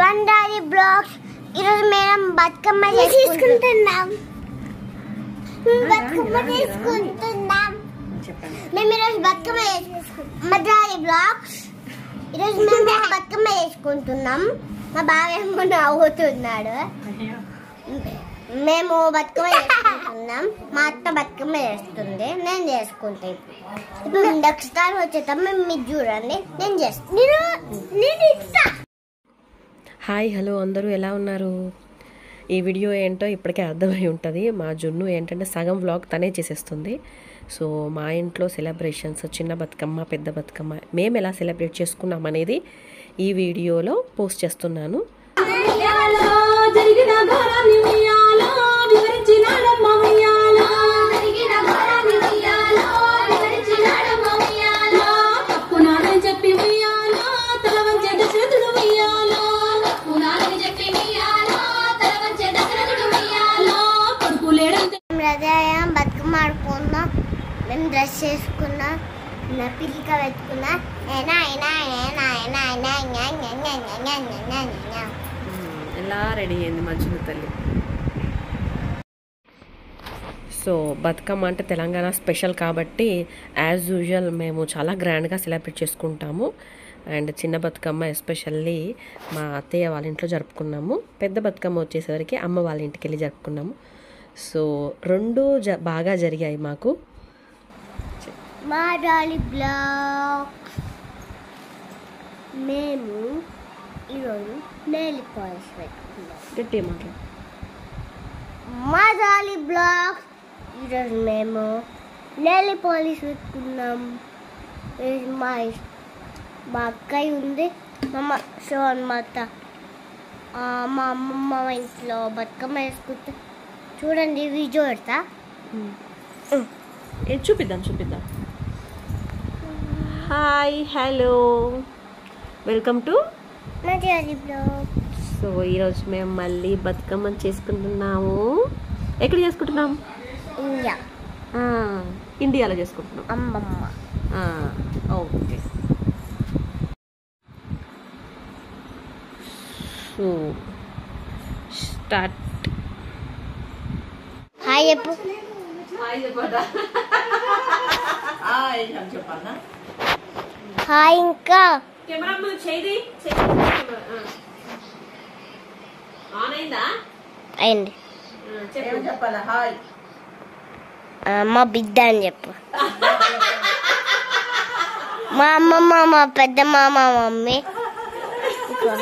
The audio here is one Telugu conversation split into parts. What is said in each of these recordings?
వండాలి బ్లాగ్స్ ఈరోజు మేము బతుకమ్మ చేసుకుంటున్నాం బతుకమ్మ చేసుకుంటున్నాం చెప్పండి మేము ఈరోజు బతుకమ్మ చేసుకుంటున్నాం మద్రాలి బ్లాగ్స్ ఈరోజు మేము బతుకమ్మ చేసుకుంటున్నాం మా బావ ఏమో నవ్వుతున్నాడు మేము బతుకమ్మ చేసుకుంటున్నాం మా అత్త బతుకమ్మ చేస్తుంది నేను చేసుకుంటాను ఇప్పుడు మేము నెక్స్ట్ టైం వచ్చేద్దాం మేము మీరు చూడండి నేను చేస్తాను నేను నేను ఇస్తా హాయ్ హలో అందరూ ఎలా ఉన్నారు ఈ వీడియో ఏంటో ఇప్పటికే అర్థమై ఉంటుంది మా జున్ను ఏంటంటే సగం వ్లాగ్ తనే చేసేస్తుంది సో మా ఇంట్లో సెలబ్రేషన్స్ చిన్న బతుకమ్మ పెద్ద బతుకమ్మ మేము ఎలా సెలబ్రేట్ చేసుకున్నాం అనేది ఈ వీడియోలో పోస్ట్ చేస్తున్నాను ఉయ్యాలో జరిగిన ఘోరాన్ని ఉయ్యాలో వివరించినాడమ్మ ఉయ్యాలో జరిగిన ఘోరాన్ని ఉయ్యాలో వివరించినాడమ్మ ఉయ్యాలో తప్పు నాదని చెప్పి ఉయ్యాలో తల వంచే దశరథుడు ఉయ్యాలో తప్పు నాదని చెప్పి ఉయ్యాలో తల వంచే దశరథుడు ఉయ్యాలో కొడుకు లేడంటే హృదయం బతుకమ్మ ఆడుకున్నాం మేము డ్రెస్ చేసుకున్నాం నా పిల్లిక పెట్టుకున్నా ఏనా ఏనా ఏనా ఏనా ఏనా ఞా, ఞా, ఞా, ఞా, ఞా, ఞా, ఞా, ఞా, ఞా. ఎలా రెడీ అయింది మా జున్ను తల్లి సో బతుకమ్మ అంటే తెలంగాణ స్పెషల్ కాబట్టి యాజ్ యూజువల్ మేము చాలా గ్రాండ్గా సెలబ్రేట్ చేసుకుంటాము అండ్ చిన్న బతుకమ్మ ఎస్పెషల్లీ మా అత్తయ్య వాళ్ళ ఇంట్లో జరుపుకున్నాము పెద్ద బతుకమ్మ వచ్చేసరికి అమ్మ వాళ్ళ ఇంటికి వెళ్ళి జరుపుకున్నాము సో రెండు జ బాగా జరిగాయి మాకు మా డాలి బ్లాక్ మేము ఈరోజు నెయిల్ పాలిష్ పెట్టుకున్నాం గట్టి మాట్లాడు మా డాలి బ్లాక్ ఈరోజు మేము నెయిల్ పాలిష్ పెట్టుకున్నాం ఇది మా ఇష్- మా అక్కయ్య ఉంది మా అమ్మ షో అనమాట మా అమ్మమ్మ ఇంట్లో బతుకమ్మ వేసుకుంటే చూడండి వీడియో పెడతా ఏ చూపిద్దాం చూపిద్దాం హాయ్ హలో వెల్కమ్ టు నా డాలి బ్లాక్ సో ఈరోజు మేము మళ్ళీ బతుకమ్మని చేసుకుంటున్నాము ఎక్కడ చేసుకుంటున్నాం ఇండియా ఆ, ఇండియాలో చేసుకుంటున్నాం అమ్మమ్మ ఆ, ఓకే సో స్టార్ట్ హాయ్ చెప్పు హాయ్ ఇంకా కెమెరా ముందు చేయి ఆన్ అయిందా అయింది చెప్పు ఆ, మా బిడ్డ అని చెప్పు మా అమ్మమ్మ మా పెద్దమ్మ మా మమ్మీ ఇంకా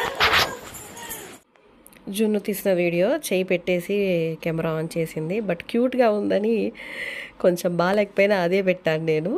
జున్ను తీసిన వీడియో చేయి పెట్టేసి కెమెరా ఆన్ చేసింది బట్ క్యూట్గా ఉందని కొంచెం బాగాలేకపోయినా అదే పెట్టాను నేను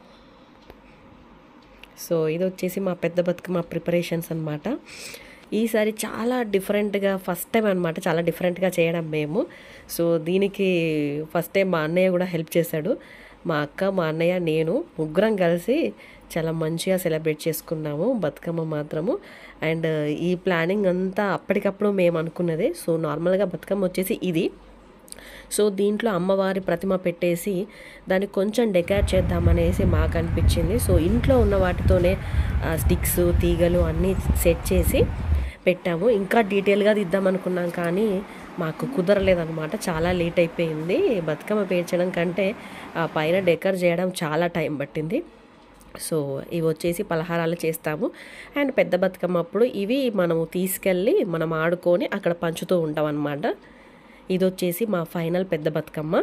సో ఇది వచ్చేసి మా పెద్ద బతుకమ్మ ప్రిపరేషన్స్ అనమాట ఈసారి చాలా డిఫరెంట్గా ఫస్ట్ టైం అనమాట చాలా డిఫరెంట్గా చేయడం మేము సో దీనికి ఫస్ట్ టైం మా అన్నయ్య కూడా హెల్ప్ చేశాడు మా అక్క మా అన్నయ్య నేను ముగ్గురం కలిసి చాలా మంచిగా సెలబ్రేట్ చేసుకున్నాము బతుకమ్మ మాత్రము అండ్ ఈ ప్లానింగ్ అంతా అప్పటికప్పుడు మేము అనుకున్నదే సో నార్మల్గా బతుకమ్మ వచ్చేసి ఇది సో దీంట్లో అమ్మవారి ప్రతిమ పెట్టేసి దాన్ని కొంచెం డెకరేట్ చేద్దామనేసి మాకు అనిపించింది సో ఇంట్లో ఉన్న వాటితోనే స్టిక్స్ తీగలు అన్నీ సెట్ చేసి పెట్టాము ఇంకా డీటెయిల్గా దిద్దాం అనుకున్నాం కానీ మాకు కుదరలేదన్నమాట చాలా లేట్ అయిపోయింది బతుకమ్మ పేర్చడం కంటే ఆ పైన డెకర్ చేయడం చాలా టైం పట్టింది సో ఇవి వచ్చేసి పలహారాలు చేస్తాము అండ్ పెద్ద బతుకమ్మ అప్పుడు ఇవి మనము తీసుకెళ్ళి మనం ఆడుకొని అక్కడ పంచుతూ ఉంటాం అన్నమాట ఇది వచ్చేసి మా ఫైనల్ పెద్ద బతుకమ్మ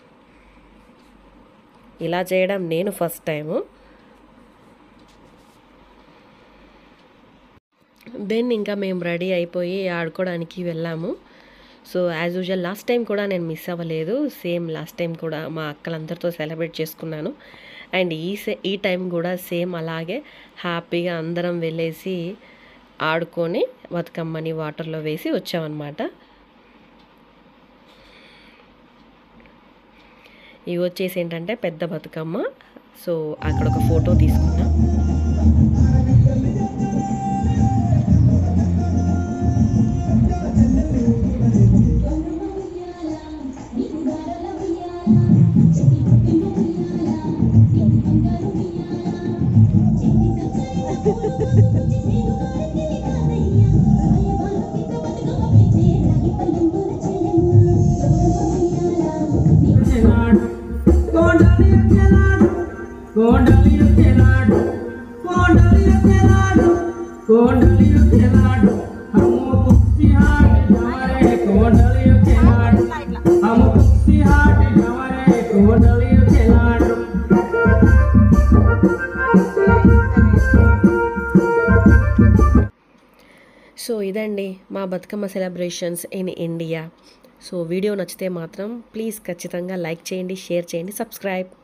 ఇలా చేయడం నేను ఫస్ట్ టైము దెన్ ఇంకా మేము రెడీ అయిపోయి ఆడుకోవడానికి వెళ్ళాము so as usual last time కూడా నేను మిస్ అవ్వలేదు సేమ్ లాస్ట్ టైం కూడా మా అక్కలందరితో సెలబ్రేట్ చేసుకున్నాను అండ్ ఈ సే ఈ టైం కూడా సేమ్ అలాగే హ్యాపీగా అందరం వెళ్ళేసి ఆడుకొని బతుకమ్మని వాటర్లో వేసి వచ్చామన్నమాట ఇవి వచ్చేసి ఏంటంటే పెద్ద బతుకమ్మ సో అక్కడ ఒక ఫోటో తీసుకున్నా ఆ కోడలియో కెలాడు కోడలియో కెలాడు కోడలియో కెలాడు కోడలియో కెలాడు హము కుక్సి హాట్ జవరే కోడలియో కెలాడు హము కుక్సి హాట్ జవరే కోడలియో కెలాడు సో ఇదండి మా Bathukamma celebrations in India so video నచ్చితే మాత్రం ప్లీజ్ ఖచ్చితంగా లైక్ చేయండి షేర్ చేయండి సబ్స్క్రైబ్